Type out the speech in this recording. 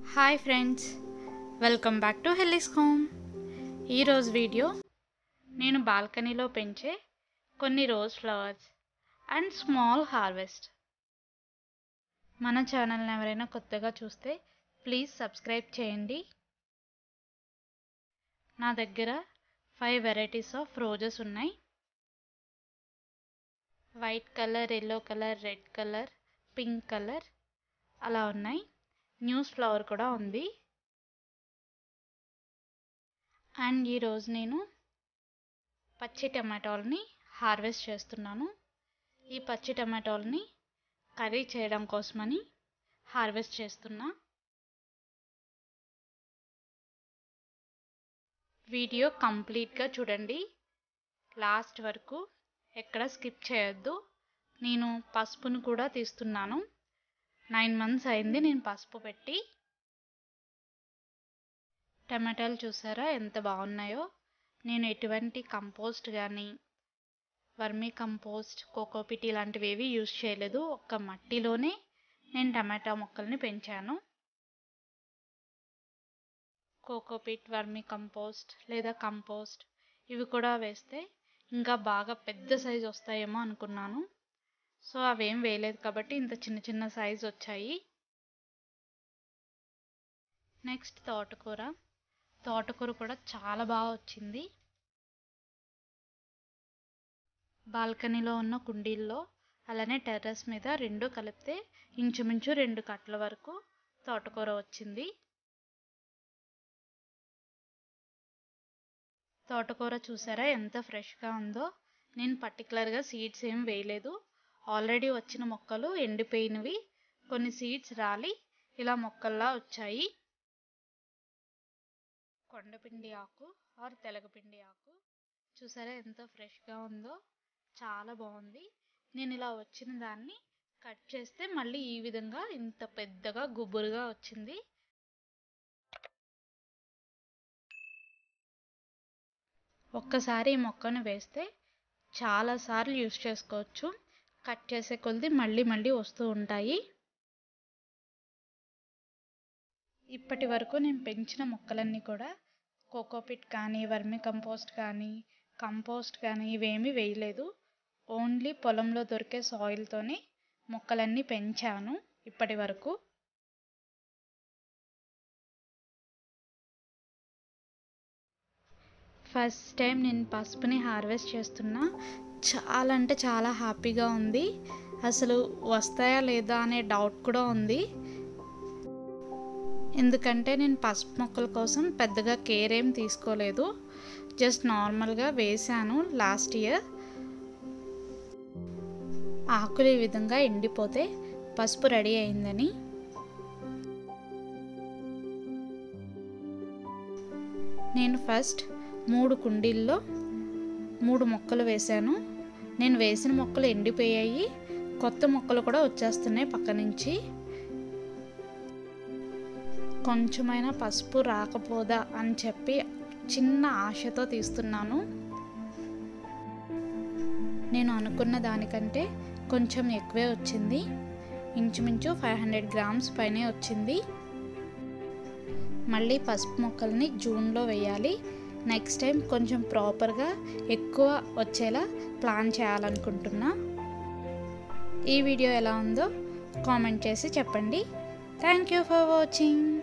hi friends welcome back to Helly's home ఈరోజు video నేను బాల్కనీలో పెంచే కొన్ని rose flowers and small harvest మన ఛానల్ని ఎవరైనా కొత్తగా చూస్తే ప్లీజ్ సబ్స్క్రైబ్ చేయండి నా దగ్గర ఫైవ్ వెరైటీస్ ఆఫ్ రోజెస్ ఉన్నాయి white colour yellow colour red colour pink colour అలా ఉన్నాయి న్యూస్ ఫ్లవర్ కూడా ఉంది అండ్ ఈరోజు నేను పచ్చి టమాటోల్ని హార్వెస్ట్ చేస్తున్నాను ఈ పచ్చి టమాటోల్ని కర్రీ చేయడం కోసమని హార్వెస్ట్ చేస్తున్నా వీడియో కంప్లీట్గా చూడండి లాస్ట్ వరకు ఎక్కడ స్కిప్ చేయొద్దు నేను పసుపును కూడా తీస్తున్నాను నైన్ మంత్స్ అయింది నేను పసుపు పెట్టి టమాటాలు చూసారా ఎంత బాగున్నాయో నేను ఎటువంటి కంపోస్ట్ కానీ వర్మీ కంపోస్ట్ కోకోపిట్ ఇలాంటివి ఏవి యూజ్ చేయలేదు ఒక్క మట్టిలోనే నేను టమాటా మొక్కల్ని పెంచాను కోకోపిట్ వర్మీ కంపోస్ట్ లేదా కంపోస్ట్ ఇవి కూడా వేస్తే ఇంకా బాగా పెద్ద సైజు వస్తాయేమో అనుకున్నాను సో అవేం వేయలేదు కాబట్టి ఇంత చిన్న చిన్న సైజు వచ్చాయి నెక్స్ట్ తోటకూర తోటకూర కూడా చాలా బాగా వచ్చింది బాల్కనీలో ఉన్న కుండీల్లో అలానే టెర్రస్ మీద రెండు కలిపితే ఇంచుమించు రెండు కట్టల వరకు తోటకూర వచ్చింది తోటకూర చూసారా ఎంత ఫ్రెష్గా ఉందో నేను పర్టికులర్గా సీడ్స్ ఏం వేయలేదు ఆల్రెడీ వచ్చిన మొక్కలు ఎండిపోయినవి కొన్ని సీడ్స్ రాలి ఇలా మొక్కల్లా వచ్చాయి కొండపిండి ఆకు ఆర్ తెలగపిండి ఆకు చూసారా ఎంత ఫ్రెష్గా ఉందో చాలా బాగుంది నేను ఇలా వచ్చిన దాన్ని కట్ చేస్తే మళ్ళీ ఈ విధంగా ఇంత పెద్దగా గుబురుగా వచ్చింది ఒక్కసారి ఈ మొక్కను వేస్తే చాలాసార్లు యూస్ చేసుకోవచ్చు కట్ చేసే కొలది మళ్ళీ మళ్ళీ వస్తూ ఉంటాయి ఇప్పటి వరకు నేను పెంచిన మొక్కలన్నీ కూడా కోకోపిట్ కానీ వర్మి కంపోస్ట్ కానీ కంపోస్ట్ కానీ ఇవేమీ వేయలేదు ఓన్లీ పొలంలో దొరికే సాయిల్తోనే మొక్కలన్నీ పెంచాను ఇప్పటి వరకు ఫస్ట్ టైం నేను పసుపుని హార్వెస్ట్ చేస్తున్నా చాలా అంటే చాలా హ్యాపీగా ఉంది అసలు వస్తాయా లేదా అనే డౌట్ కూడా ఉంది ఎందుకంటే నేను పసుపు మొక్కల కోసం పెద్దగా కేర్ ఏం తీసుకోలేదు జస్ట్ నార్మల్గా వేసాను లాస్ట్ ఇయర్ ఆకులు ఈ విధంగా ఎండిపోతే పసుపు రెడీ అయిందని నేను ఫస్ట్ మూడు కుండీల్లో మూడు మొక్కలు వేశాను నేను వేసిన మొక్కలు ఎండిపోయాయి కొత్త మొక్కలు కూడా వచ్చేస్తున్నాయి పక్క నుంచి కొంచెమైనా పసుపు రాకపోదా అని చెప్పి చిన్న ఆశతో తీస్తున్నాను నేను అనుకున్న దానికంటే కొంచెం ఎక్కువే వచ్చింది ఇంచుమించు ఫైవ్ హండ్రెడ్ గ్రామ్స్ పైనే వచ్చింది మళ్ళీ పసుపు మొక్కల్ని జూన్లో వేయాలి నెక్స్ట్ టైం కొంచెం ప్రాపర్గా ఎక్కువ వచ్చేలా ప్లాన్ చేయాలనుకుంటున్నా ఈ వీడియో ఎలా ఉందో కామెంట్ చేసి చెప్పండి థ్యాంక్ యూ ఫర్ వాచింగ్